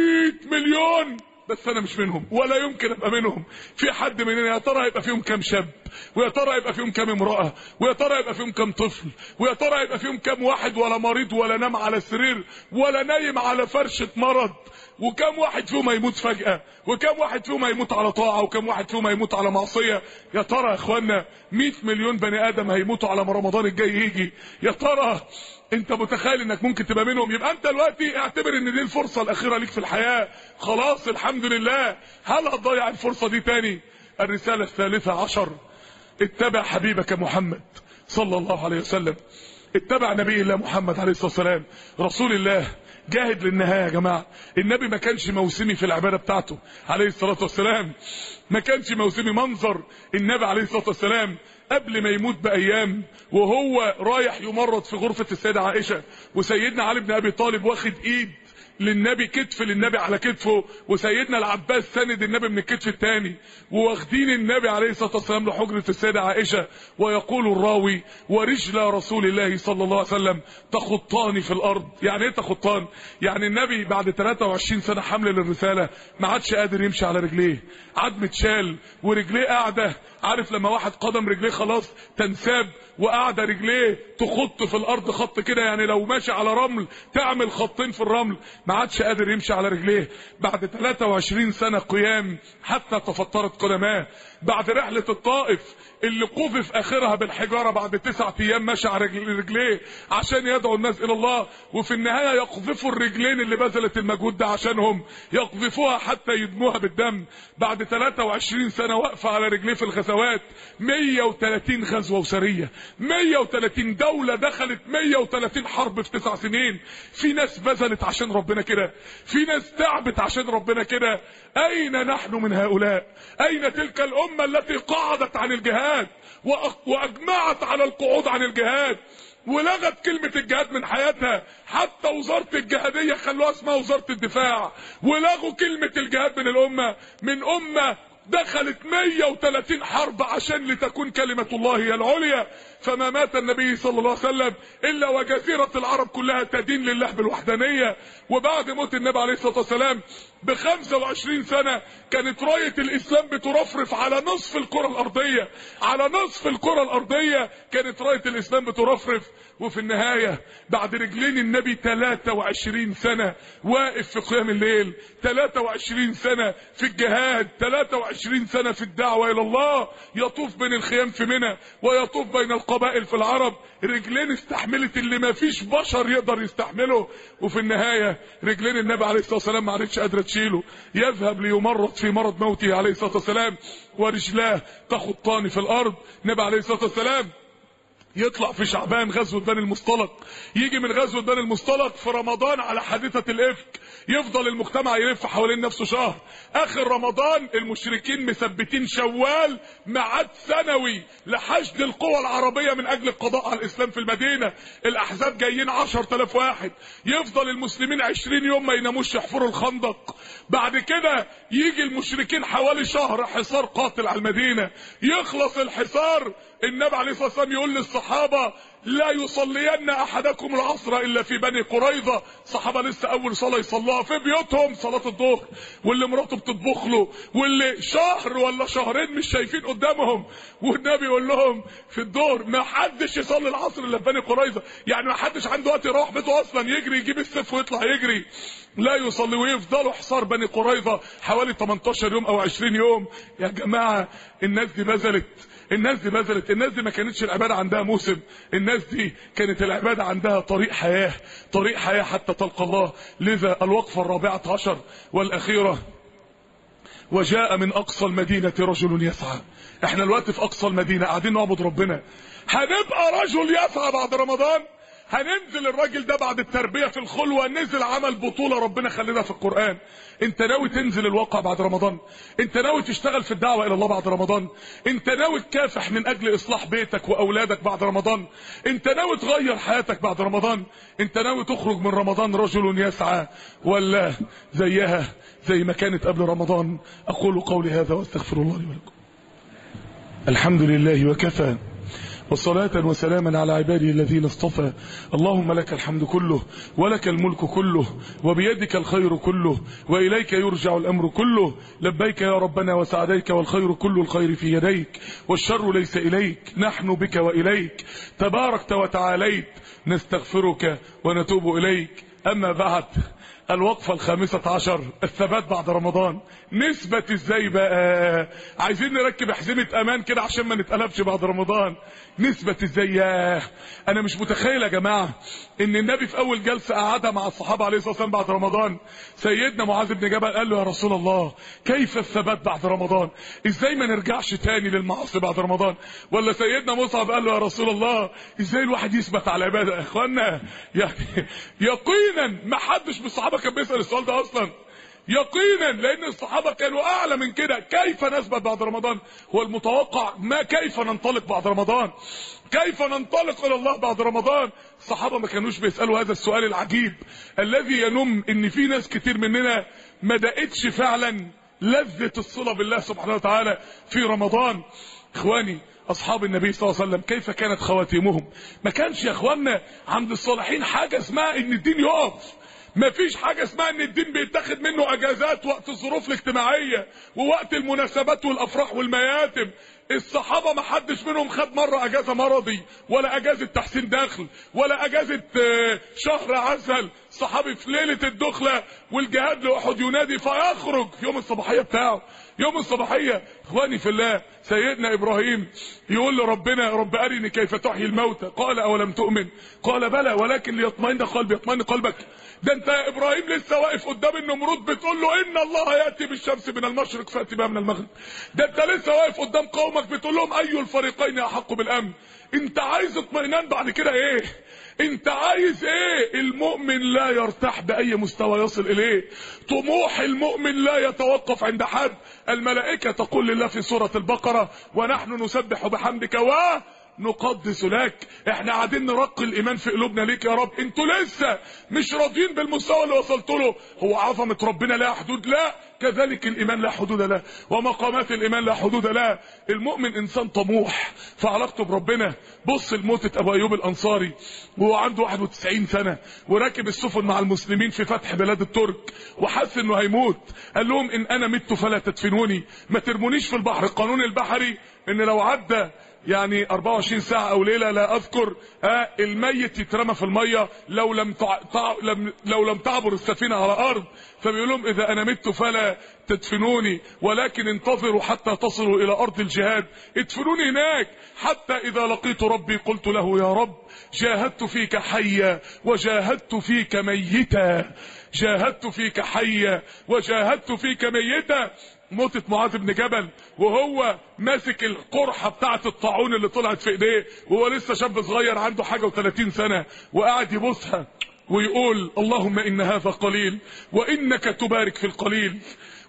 مليون بس انا مش منهم ولا يمكن ابقى منهم في حد مننا يا ترى هيبقى فيهم كام شاب ويا ترى هيبقى فيهم كام امراه ويا ترى هيبقى فيهم كام طفل ويا ترى هيبقى فيهم كام واحد ولا مريض ولا نام على سرير ولا نايم على فرشه مرض وكم واحد فيهم هيموت فجأة وكم واحد فيهم هيموت على طاعة وكم واحد فيهم هيموت على معصية يا ترى يا اخوانا 100 مليون بني ادم هيموتوا على ما رمضان الجاي يجي يا ترى انت متخيل انك ممكن تبقى منهم يبقى انت دلوقتي اعتبر ان دي الفرصة الاخيرة ليك في الحياة خلاص الحمد لله هل هتضيع الفرصة دي تاني الرسالة الثالثة عشر اتبع حبيبك محمد صلى الله عليه وسلم اتبع نبي الله محمد عليه الصلاة والسلام رسول الله جاهد للنهايه يا جماعه النبي ما كانش موسمي في العباده بتاعته عليه الصلاه والسلام ما كانش موسمي منظر النبي عليه الصلاه والسلام قبل ما يموت بايام وهو رايح يمرض في غرفه السيده عائشه وسيدنا علي بن ابي طالب واخد ايد للنبي كتف للنبي على كتفه وسيدنا العباس سند النبي من الكتف الثاني وواخدين النبي عليه الصلاه والسلام لحجره السيده عائشه ويقول الراوي ورجل رسول الله صلى الله عليه وسلم تخطان في الارض يعني ايه تخطان يعني النبي بعد 23 سنه حمل للرساله ما عادش قادر يمشي على رجليه عاد متشال ورجليه قاعده عارف لما واحد قدم رجليه خلاص تنساب وقاعده رجليه تخط في الارض خط كده يعني لو ماشي على رمل تعمل خطين في الرمل ما عادش قادر يمشي على رجليه بعد 23 سنه قيام حتى تفطرت قدماه بعد رحله الطائف اللي قذف اخرها بالحجاره بعد تسعة ايام ماشي على رجليه عشان يدعو الناس الى الله وفي النهايه يقذفوا الرجلين اللي بذلت المجهود ده عشانهم يقذفوها حتى يدموها بالدم بعد 23 سنه واقفه على رجليه في الغزوات 130 غزوه وسريه 130 دوله دخلت 130 حرب في تسع سنين في ناس بذلت عشان ربنا كده في ناس تعبت عشان ربنا كده اين نحن من هؤلاء اين تلك الامه التي قعدت عن الجهاد واجمعت على القعود عن الجهاد ولغت كلمة الجهاد من حياتها حتى وزارة الجهادية خلوها اسمها وزارة الدفاع ولغوا كلمة الجهاد من الأمة من أمة دخلت 130 حرب عشان لتكون كلمة الله هي العليا فما مات النبي صلى الله عليه وسلم الا وجزيرة العرب كلها تدين لله بالوحدانية وبعد موت النبي عليه الصلاة والسلام ب 25 سنة كانت راية الاسلام بترفرف على نصف الكرة الارضية على نصف الكرة الارضية كانت راية الاسلام بترفرف وفي النهاية بعد رجلين النبي 23 سنة واقف في قيام الليل 23 سنة في الجهاد 23 سنة في الدعوة الى الله يطوف بين الخيام في منى ويطوف بين القبائل في العرب رجلين استحملت اللي ما فيش بشر يقدر يستحمله وفي النهاية رجلين النبي عليه الصلاة والسلام ما عادتش قادرة تشيله يذهب ليمرض في مرض موته عليه الصلاة والسلام ورجلاه تخطان في الارض النبي عليه الصلاة والسلام يطلع في شعبان غزوة بني المصطلق يجي من غزوة بني المصطلق في رمضان على حادثة الإفك يفضل المجتمع يلف حوالين نفسه شهر آخر رمضان المشركين مثبتين شوال ميعاد سنوي لحشد القوى العربية من أجل القضاء على الإسلام في المدينة الأحزاب جايين عشر تلاف واحد يفضل المسلمين عشرين يوم ما يناموش يحفروا الخندق بعد كده يجي المشركين حوالي شهر حصار قاتل على المدينة يخلص الحصار النبي عليه الصلاة والسلام يقول للصحابة لا يصلين احدكم العصر الا في بني قريظه صحابه لسه اول صلاه يصلوها في بيوتهم صلاه الظهر واللي مراته بتطبخ له واللي شهر ولا شهرين مش شايفين قدامهم والنبي يقول لهم في الظهر ما حدش يصلي العصر الا في بني قريظه يعني ما حدش عنده وقت يروح بيته اصلا يجري يجيب السيف ويطلع يجري لا يصلي ويفضلوا حصار بني قريظه حوالي 18 يوم او 20 يوم يا جماعه الناس دي بذلت الناس دي بذلت الناس دي ما كانتش العباده عندها موسم الناس دي كانت العباده عندها طريق حياه طريق حياه حتى تلقى الله لذا الوقفه الرابعه عشر والاخيره وجاء من اقصى المدينه رجل يسعى احنا الوقت في اقصى المدينه قاعدين نعبد ربنا هنبقى رجل يسعى بعد رمضان هننزل الراجل ده بعد التربيه في الخلوه نزل عمل بطوله ربنا خلينا في القران انت ناوي تنزل الواقع بعد رمضان انت ناوي تشتغل في الدعوه الى الله بعد رمضان انت ناوي تكافح من اجل اصلاح بيتك واولادك بعد رمضان انت ناوي تغير حياتك بعد رمضان انت ناوي تخرج من رمضان رجل يسعى ولا زيها زي ما كانت قبل رمضان اقول قولي هذا واستغفر الله لي ولكم الحمد لله وكفى وصلاة وسلاما على عباده الذين اصطفى اللهم لك الحمد كله ولك الملك كله وبيدك الخير كله وإليك يرجع الأمر كله لبيك يا ربنا وسعديك والخير كل الخير في يديك والشر ليس إليك نحن بك وإليك تباركت وتعاليت نستغفرك ونتوب إليك أما بعد الوقفة الخامسة عشر الثبات بعد رمضان نثبت ازاي بقى عايزين نركب حزمة امان كده عشان ما نتقلبش بعد رمضان نثبت ازاي ياه انا مش متخيل يا جماعة ان النبي في اول جلسة قعدها مع الصحابة عليه الصلاة والسلام بعد رمضان سيدنا معاذ بن جبل قال له يا رسول الله كيف الثبات بعد رمضان ازاي ما نرجعش تاني للمعاصي بعد رمضان ولا سيدنا مصعب قال له يا رسول الله ازاي الواحد يثبت على العبادة يا اخوانا يعني يقينا ما حدش من الصحابة كان بيسأل السؤال ده اصلا يقينا لان الصحابة كانوا اعلى من كده كيف نثبت بعد رمضان هو المتوقع ما كيف ننطلق بعد رمضان كيف ننطلق الى الله بعد رمضان الصحابة ما كانوش بيسألوا هذا السؤال العجيب الذي ينم ان في ناس كتير مننا ما دقتش فعلا لذة الصلة بالله سبحانه وتعالى في رمضان اخواني اصحاب النبي صلى الله عليه وسلم كيف كانت خواتيمهم ما كانش يا اخوانا عند الصالحين حاجة اسمها ان الدين يقف ما فيش حاجة اسمها ان الدين بيتاخد منه اجازات وقت الظروف الاجتماعية ووقت المناسبات والافراح والمياتم الصحابة ما حدش منهم خد مرة اجازة مرضي ولا اجازة تحسين دخل ولا اجازة شهر عسل صحابي في ليلة الدخلة والجهاد لأحد ينادي فيخرج يوم الصباحية بتاعه يوم الصباحية اخواني في الله سيدنا ابراهيم يقول لربنا يا رب ارني كيف تحيي الموتى قال اولم تؤمن قال بلى ولكن ليطمئن قلبي يطمئن قلبك ده انت يا ابراهيم لسه واقف قدام النمرود بتقول له ان الله ياتي بالشمس من المشرق فاتي بها من المغرب ده انت لسه واقف قدام قومك بتقول لهم اي الفريقين احق بالامن انت عايز اطمئنان بعد كده ايه انت عايز ايه المؤمن لا يرتاح باي مستوى يصل اليه طموح المؤمن لا يتوقف عند حد الملائكة تقول لله في سورة البقرة ونحن نسبح بحمدك و نقدس لك احنا قاعدين نرقي الايمان في قلوبنا ليك يا رب انتوا لسه مش راضيين بالمستوى اللي وصلت له هو عظمه ربنا لا حدود لا كذلك الايمان لا حدود له ومقامات الايمان لا حدود له المؤمن انسان طموح في علاقته بربنا بص لموتة ابو ايوب الانصاري وهو عنده 91 سنه وراكب السفن مع المسلمين في فتح بلاد الترك وحس انه هيموت قال لهم ان انا مت فلا تدفنوني ما ترمونيش في البحر القانون البحري ان لو عدى يعني 24 ساعة او ليلة لا اذكر آه الميت يترمى في المية لو لم, تع... تع... لم لو لم تعبر السفينة على ارض فبيقول لهم اذا انا مت فلا تدفنوني ولكن انتظروا حتى تصلوا الى ارض الجهاد ادفنوني هناك حتى اذا لقيت ربي قلت له يا رب جاهدت فيك حيا وجاهدت فيك ميتا جاهدت فيك حيا وجاهدت فيك ميتا موتة معاذ بن جبل وهو ماسك القرحة بتاعة الطاعون اللي طلعت في ايديه وهو لسه شاب صغير عنده حاجة و30 سنة وقاعد يبوسها ويقول اللهم ان هذا قليل وانك تبارك في القليل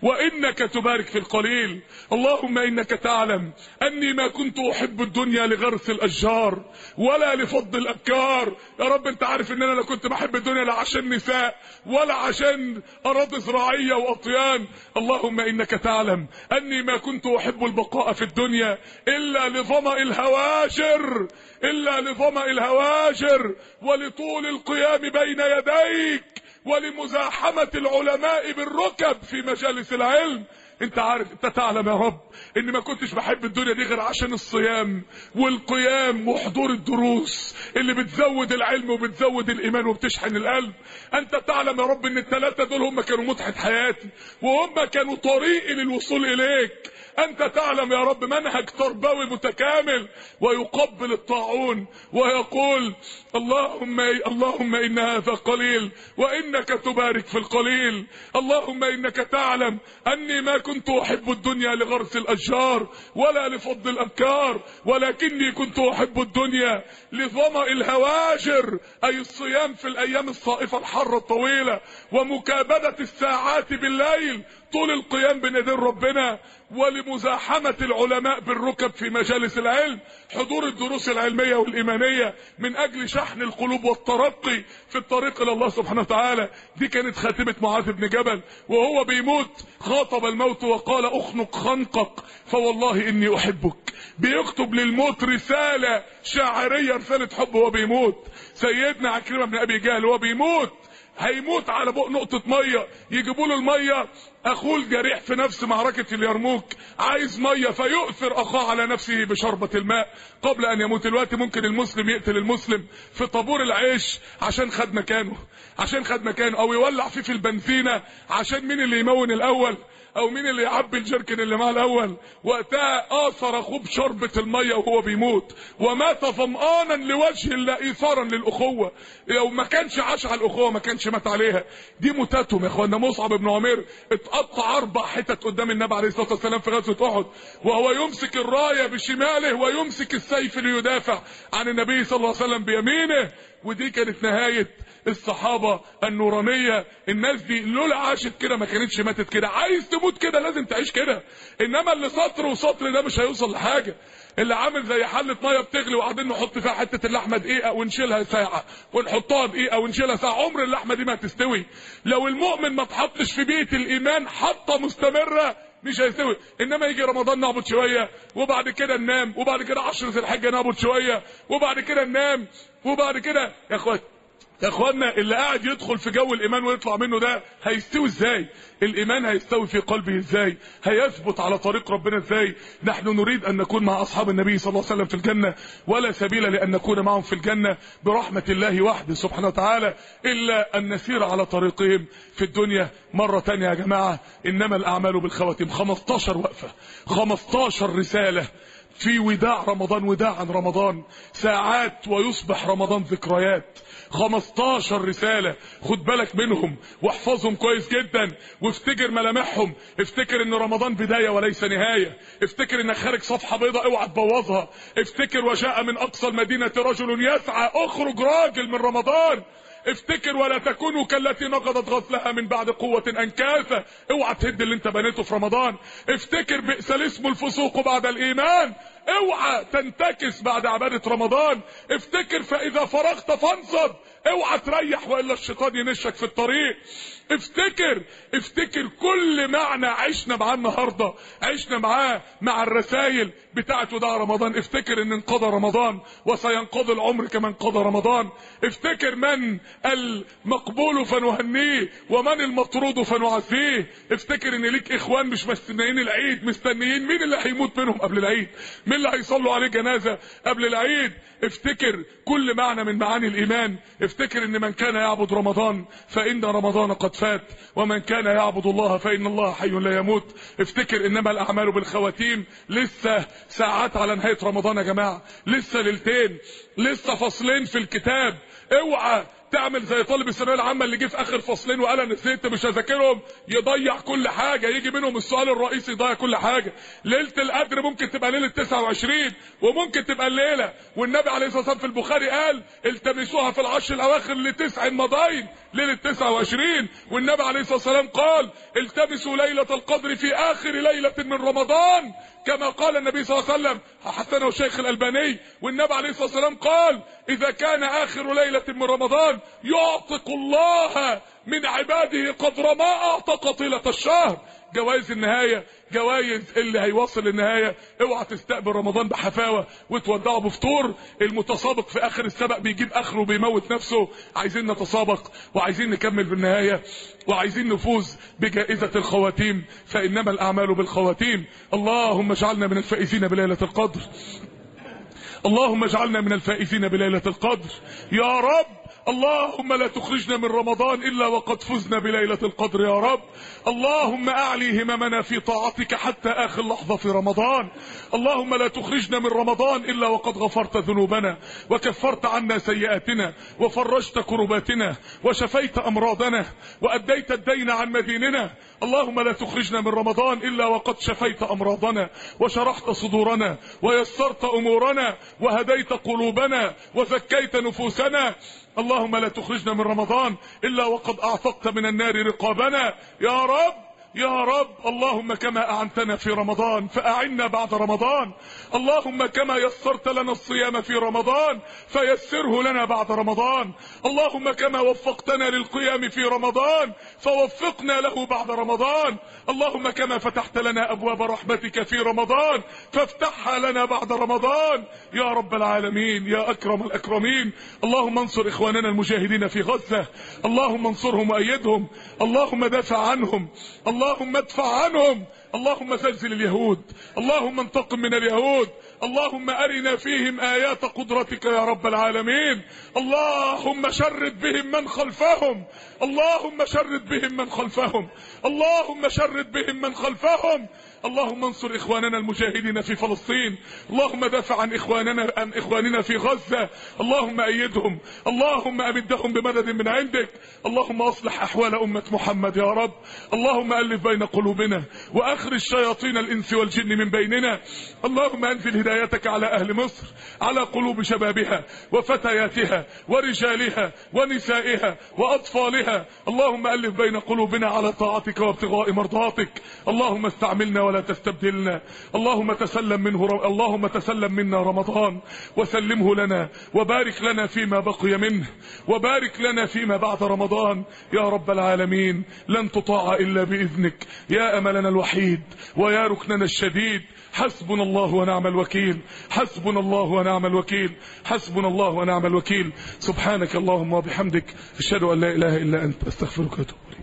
وانك تبارك في القليل اللهم انك تعلم اني ما كنت احب الدنيا لغرس الاشجار ولا لفض الابكار يا رب انت عارف ان انا لا كنت بحب الدنيا لا عشان نساء ولا عشان اراضي زراعيه واطيان اللهم انك تعلم اني ما كنت احب البقاء في الدنيا الا لظما الهواجر الا لظما الهواجر ولطول القيام بين يديك ولمزاحمة العلماء بالركب في مجالس العلم انت عارف انت تعلم يا رب ان ما كنتش بحب الدنيا دي غير عشان الصيام والقيام وحضور الدروس اللي بتزود العلم وبتزود الايمان وبتشحن القلب انت تعلم يا رب ان الثلاثه دول هم كانوا متعه حياتي وهم كانوا طريقي للوصول اليك انت تعلم يا رب منهج تربوي متكامل ويقبل الطاعون ويقول اللهم اللهم ان هذا قليل وانك تبارك في القليل اللهم انك تعلم اني ما كنت احب الدنيا لغرس الاشجار ولا لفض الابكار ولكني كنت احب الدنيا لظما الهواجر اي الصيام في الايام الصائفه الحاره الطويله ومكابده الساعات بالليل طول القيام بين يدين ربنا ولمزاحمة العلماء بالركب في مجالس العلم حضور الدروس العلمية والإيمانية من أجل شحن القلوب والترقي في الطريق إلى الله سبحانه وتعالى دي كانت خاتمة معاذ بن جبل وهو بيموت خاطب الموت وقال أخنق خنقك فوالله إني أحبك بيكتب للموت رسالة شاعرية رسالة حب وهو بيموت سيدنا عكرمة بن أبي جهل وهو بيموت هيموت على بق نقطة مية يجيبوا له المية اخوه الجريح في نفس معركة اليرموك عايز مية فيؤثر اخاه على نفسه بشربة الماء قبل ان يموت الوقت ممكن المسلم يقتل المسلم في طابور العيش عشان خد مكانه عشان خد مكانه او يولع فيه في البنزينة عشان مين اللي يمون الاول او مين اللي يعبي الجركن اللي معاه الاول وقتها اثر اخوه بشربة المية وهو بيموت ومات ظمآنا لوجه الله ايثارا للاخوة لو ما كانش عاش على الاخوة ما كانش مات عليها دي موتاتهم يا اخوانا مصعب بن عمير اتقطع اربع حتت قدام النبي عليه الصلاة والسلام في غزوة احد وهو يمسك الراية بشماله ويمسك السيف ليدافع عن النبي صلى الله عليه وسلم بيمينه ودي كانت نهاية الصحابة النورانية الناس دي لولا عاشت كده ما كانتش ماتت كده عايز تموت كده لازم تعيش كده انما اللي سطر وسطر ده مش هيوصل لحاجة اللي عامل زي حلة مية بتغلي وقاعدين نحط فيها حتة اللحمة دقيقة ونشيلها ساعة ونحطها دقيقة ونشيلها ساعة عمر اللحمة دي ما هتستوي لو المؤمن ما تحطش في بيئة الايمان حطة مستمرة مش هيستوي انما يجي رمضان نعبد شويه وبعد كده ننام وبعد كده عشر ذي الحجه نعبد شويه وبعد كده ننام وبعد كده يا اخوات يا اخوانا اللي قاعد يدخل في جو الايمان ويطلع منه ده هيستوي ازاي الايمان هيستوي في قلبه ازاي هيثبت على طريق ربنا ازاي نحن نريد ان نكون مع اصحاب النبي صلى الله عليه وسلم في الجنه ولا سبيل لان نكون معهم في الجنه برحمه الله وحده سبحانه وتعالى الا ان نسير على طريقهم في الدنيا مره تانية يا جماعه انما الاعمال بالخواتيم 15 وقفه 15 رساله في وداع رمضان وداع عن رمضان ساعات ويصبح رمضان ذكريات 15 رسالة خد بالك منهم واحفظهم كويس جدا وافتكر ملامحهم افتكر ان رمضان بداية وليس نهاية افتكر انك خارج صفحة بيضاء اوعى تبوظها افتكر وجاء من اقصى المدينة رجل يسعى اخرج راجل من رمضان افتكر ولا تكونوا كالتي نقضت غسلها من بعد قوة انكاثة اوعى تهد اللي انت بنيته في رمضان افتكر بئس الاسم الفسوق بعد الايمان اوعى تنتكس بعد عبادة رمضان افتكر فاذا فرغت فانصب اوعى تريح والا الشيطان ينشك في الطريق افتكر افتكر كل معنى عشنا معاه النهارده عشنا معاه مع الرسائل بتاعته ده رمضان افتكر ان انقضى رمضان وسينقضي العمر كما انقضى رمضان افتكر من المقبول فنهنيه ومن المطرود فنعزيه افتكر ان ليك اخوان مش مستنيين العيد مستنيين مين اللي هيموت منهم قبل العيد مين اللي هيصلوا عليه جنازه قبل العيد افتكر كل معنى من معاني الايمان افتكر ان من كان يعبد رمضان فان رمضان قد فات ومن كان يعبد الله فان الله حي لا يموت افتكر انما الاعمال بالخواتيم لسه ساعات على نهايه رمضان يا جماعه لسه ليلتين لسه فصلين في الكتاب اوعى تعمل زي طالب الثانويه العامه اللي جه في اخر فصلين وقال انا نسيت مش هذاكرهم يضيع كل حاجه يجي منهم السؤال الرئيسي يضيع كل حاجه ليله القدر ممكن تبقى ليله 29 وممكن تبقى الليله والنبي عليه الصلاه والسلام في البخاري قال التمسوها في العشر الاواخر لتسع مضاين ليله 29 والنبي عليه الصلاه والسلام قال التمسوا ليله القدر في اخر ليله من رمضان كما قال النبي صلى الله عليه وسلم حسنه الشيخ الالباني والنبي عليه الصلاه والسلام قال اذا كان اخر ليله من رمضان يعتق الله من عباده قدر ما اعتق طيله الشهر جوائز النهايه جوائز اللي هيوصل للنهايه اوعى تستقبل رمضان بحفاوه وتودعه بفطور المتسابق في اخر السبق بيجيب اخره وبيموت نفسه عايزين نتسابق وعايزين نكمل في النهايه وعايزين نفوز بجائزه الخواتيم فانما الاعمال بالخواتيم اللهم اجعلنا من الفائزين بليله القدر اللهم اجعلنا من الفائزين بليله القدر يا رب اللهم لا تخرجنا من رمضان الا وقد فزنا بليله القدر يا رب اللهم اعلي هممنا في طاعتك حتى اخر لحظه في رمضان اللهم لا تخرجنا من رمضان الا وقد غفرت ذنوبنا وكفرت عنا سيئاتنا وفرجت كرباتنا وشفيت امراضنا واديت الدين عن مديننا اللهم لا تخرجنا من رمضان الا وقد شفيت امراضنا وشرحت صدورنا ويسرت امورنا وهديت قلوبنا وزكيت نفوسنا اللهم لا تخرجنا من رمضان الا وقد اعتقت من النار رقابنا يا رب يا رب اللهم كما اعنتنا في رمضان فاعنا بعد رمضان اللهم كما يسرت لنا الصيام في رمضان فيسره لنا بعد رمضان اللهم كما وفقتنا للقيام في رمضان فوفقنا له بعد رمضان اللهم كما فتحت لنا ابواب رحمتك في رمضان فافتحها لنا بعد رمضان يا رب العالمين يا اكرم الاكرمين اللهم انصر اخواننا المجاهدين في غزه اللهم انصرهم وايدهم اللهم دافع عنهم اللهم ادفع عنهم اللهم زلزل اليهود اللهم انتقم من اليهود اللهم ارنا فيهم ايات قدرتك يا رب العالمين اللهم شرد بهم من خلفهم اللهم شرد بهم من خلفهم اللهم شرد بهم من خلفهم اللهم انصر اخواننا المجاهدين في فلسطين اللهم دافع عن اخواننا عن اخواننا في غزه اللهم ايدهم اللهم امدهم بمدد من عندك اللهم اصلح احوال امه محمد يا رب اللهم الف بين قلوبنا واخرج شياطين الانس والجن من بيننا اللهم انزل هدايتك على اهل مصر على قلوب شبابها وفتياتها ورجالها ونسائها واطفالها اللهم الف بين قلوبنا على طاعتك وابتغاء مرضاتك اللهم استعملنا ولا تستبدلنا اللهم تسلم منه ر... اللهم تسلم منا رمضان وسلمه لنا وبارك لنا فيما بقي منه وبارك لنا فيما بعد رمضان يا رب العالمين لن تطاع الا باذنك يا املنا الوحيد ويا ركننا الشديد حسبنا الله ونعم الوكيل حسبنا الله ونعم الوكيل حسبنا الله ونعم الوكيل سبحانك اللهم وبحمدك اشهد ان لا اله الا انت استغفرك واتوب اليك